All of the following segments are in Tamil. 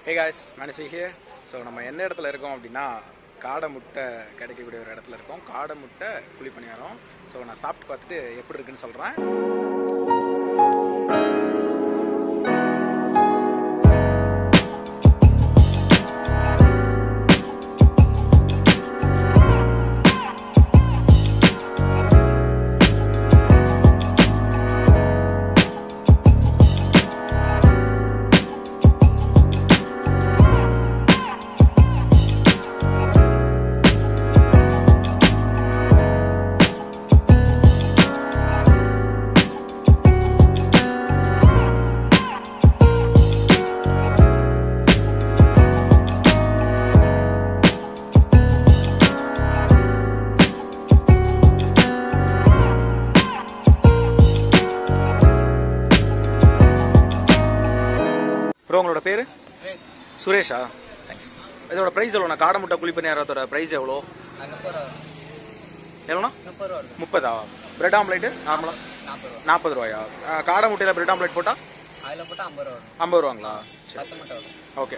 Hey guys Manasi here so நம்ம எந்த இடத்துல இருக்கோம் அப்படின்னா காடை முட்டை கிடைக்கக்கூடிய ஒரு இடத்துல இருக்கோம் காடை முட்டை குழி பணியாரம் ஸோ நான் சாப்பிட்டு பார்த்துட்டு எப்படி இருக்குன்னு சொல்கிறேன் ப்ரோ உங்களோட பேர் சுரேஷா தேங்க்ஸ் இதோட ப்ரைஸ் எவ்வளோண்ணா காடை முட்டை குழி பணியாரத்தோட ப்ரைஸ் எவ்வளோ எவ்வளோண்ணா முப்பது ரூபா வரும் முப்பதா பிரெட் ஆம்லேட்டு நார்மலாக நாற்பது ரூபா நாற்பது ரூபாயா ஆ, காடை முட்டையில் பிரெட் ஆம்லேட் போட்டால் அதில் போட்டால் ஐம்பது ரூபா வரும் ஐம்பது ரூபாங்களா சரி பத்து முட்டை வரும் ஓகே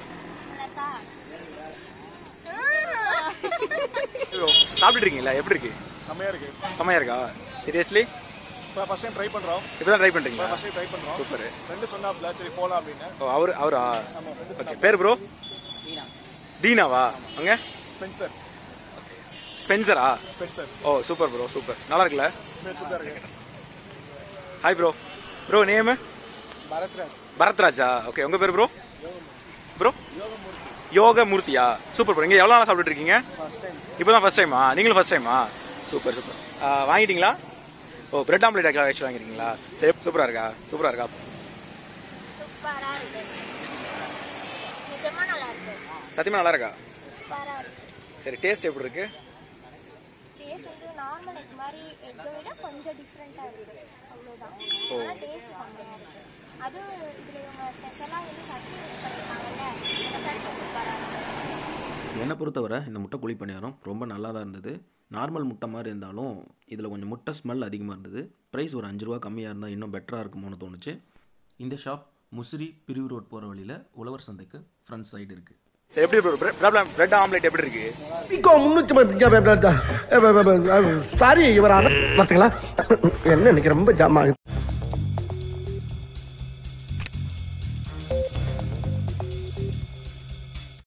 ப்ரோ சாப்பிட்டுட்டு இருக்கீங்களா எப்படி இருக்கு செம்மையா இருக்கு செம்மையா இருக்கா சீரியஸ்லி இப்போ ஃபர்ஸ்ட் டைம் ட்ரை பண்றோம் இப்போ தான் ட்ரை பண்ணுறீங்களா ஃபர்ஸ்ட் டைம் ட்ரை பண்றோம் சூப்பர் ஃப்ரெண்டு சொன்னாப்ல சரி போலாம் அப்படின்னு ஓ அவர் அவரா நம்ம ஃப்ரெண்டு ஓகே பேர் ப்ரோ தீனாவா அங்க ஸ்பென்சர் ஸ்பென்சரா Spencer oh super bro super நல்லா இருக்குல்ல சூப்பர் இருக்கு hi bro bro name Bharathraj பரத்ராஜா ஓகே உங்க பேர் ப்ரோ ப்ரோ யோகமூர்த்தியா சூப்பர் ப்ரோ இங்க எவ்வளோ நாளாக சாப்பிட்டுட்டு இருக்கீங்க ஃபர்ஸ்ட் டைம் இப்போ தான் ஃபர்ஸ்ட் டைமா நீங்களும் ஃபர்ஸ்ட் டைமா சூப்பர் சூப்பர் வாங்கிட்டீங்களா ஓ பிரெட் ஆம்லேட் ஆக்சுவலாக வாங்கிருக்கீங்களா சரி சூப்பராக இருக்கா சூப்பராக இருக்கா சூப்பரா இருக்கு நிஜமா நல்லா இருக்கு சத்தியமா நல்லா இருக்கா சூப்பரா இருக்கு சரி டேஸ்ட் எப்படி இருக்கு டேஸ்ட் வந்து நார்மல் எக் மாதிரி எக்கை விட கொஞ்சம் டிஃப்ரெண்டா இருக்கு அவ்வளவுதான் ஓ. ஆனா டேஸ்ட் செம்மையா இருக்கு அதுவும் இதுல இவங்க ஸ்பெஷலா வந்து சட்னி யூஸ் பண்ணிருக்காங்கல்ல அந்த சட்னி சூப்பரா இருக்கு என்னை பொறுத்தவரை இந்த முட்டை குழி பணியாரம் ரொம்ப நல்லா தான் இருந்தது நார்மல் முட்டை மாதிரி இருந்தாலும் இதில் கொஞ்சம் முட்டை ஸ்மெல் அதிகமாக இருந்தது ப்ரைஸ் ஒரு அஞ்சு ரூபா கம்மியாக இருந்தால் இன்னும் பெட்டராக இருக்குமோன்னு தோணுச்சு இந்த ஷாப் முசிறி பிரிவு ரோட் போகிற வழியில் உழவர் சந்தைக்கு ஃப்ரண்ட் சைடு இருக்குது சரி எப்படி ப்ரோ பிரெட் ஆம்லேட் எப்படி இருக்கு பிகோ முன்னூத்தி சாரி இவர் பார்த்தீங்களா என்ன இன்னைக்கு ரொம்ப ஜாம் ஆகுது